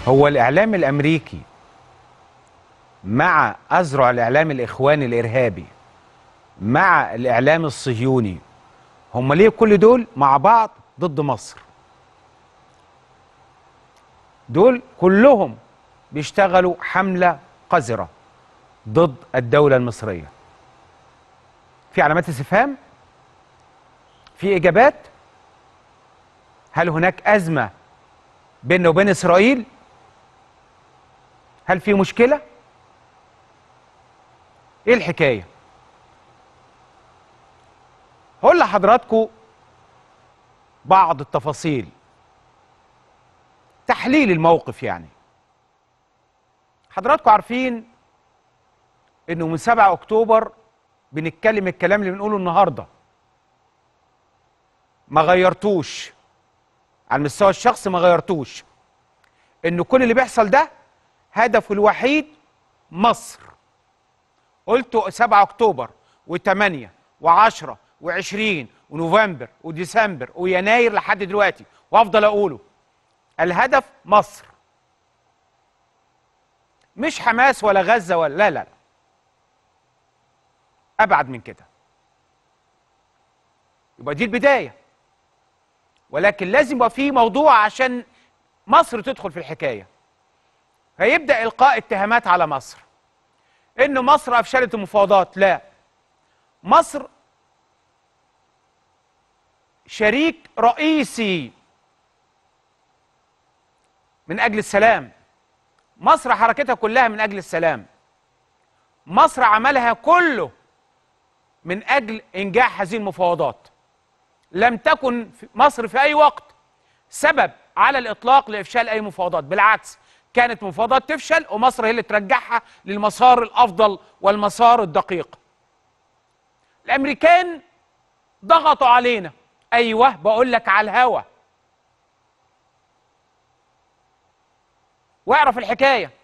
هو الإعلام الأمريكي مع أذرع الإعلام الإخواني الإرهابي مع الإعلام الصهيوني هم ليه كل دول مع بعض ضد مصر دول كلهم بيشتغلوا حملة قذرة ضد الدولة المصرية في علامات استفهام في إجابات هل هناك أزمة بيننا وبين إسرائيل هل في مشكلة إيه الحكاية هقول لحضراتكم بعض التفاصيل تحليل الموقف يعني حضراتكم عارفين انه من 7 اكتوبر بنتكلم الكلام اللي بنقوله النهارده ما غيرتوش على المستوى الشخصي ما غيرتوش انه كل اللي بيحصل ده هدفه الوحيد مصر قلت 7 اكتوبر و8 و10 و20 ونوفمبر وديسمبر ويناير لحد دلوقتي وافضل اقوله الهدف مصر مش حماس ولا غزه ولا لا لا, لا. ابعد من كده يبقى دي البدايه ولكن لازم يبقى في موضوع عشان مصر تدخل في الحكايه فيبدا القاء اتهامات على مصر ان مصر افشلت المفاوضات لا مصر شريك رئيسي من اجل السلام مصر حركتها كلها من اجل السلام مصر عملها كله من اجل انجاح هذه المفاوضات لم تكن مصر في اي وقت سبب على الاطلاق لافشال اي مفاوضات بالعكس كانت مفاوضات تفشل ومصر هي اللي ترجعها للمسار الافضل والمسار الدقيق الامريكان ضغطوا علينا ايوه بقول لك على الهوا واعرف الحكايه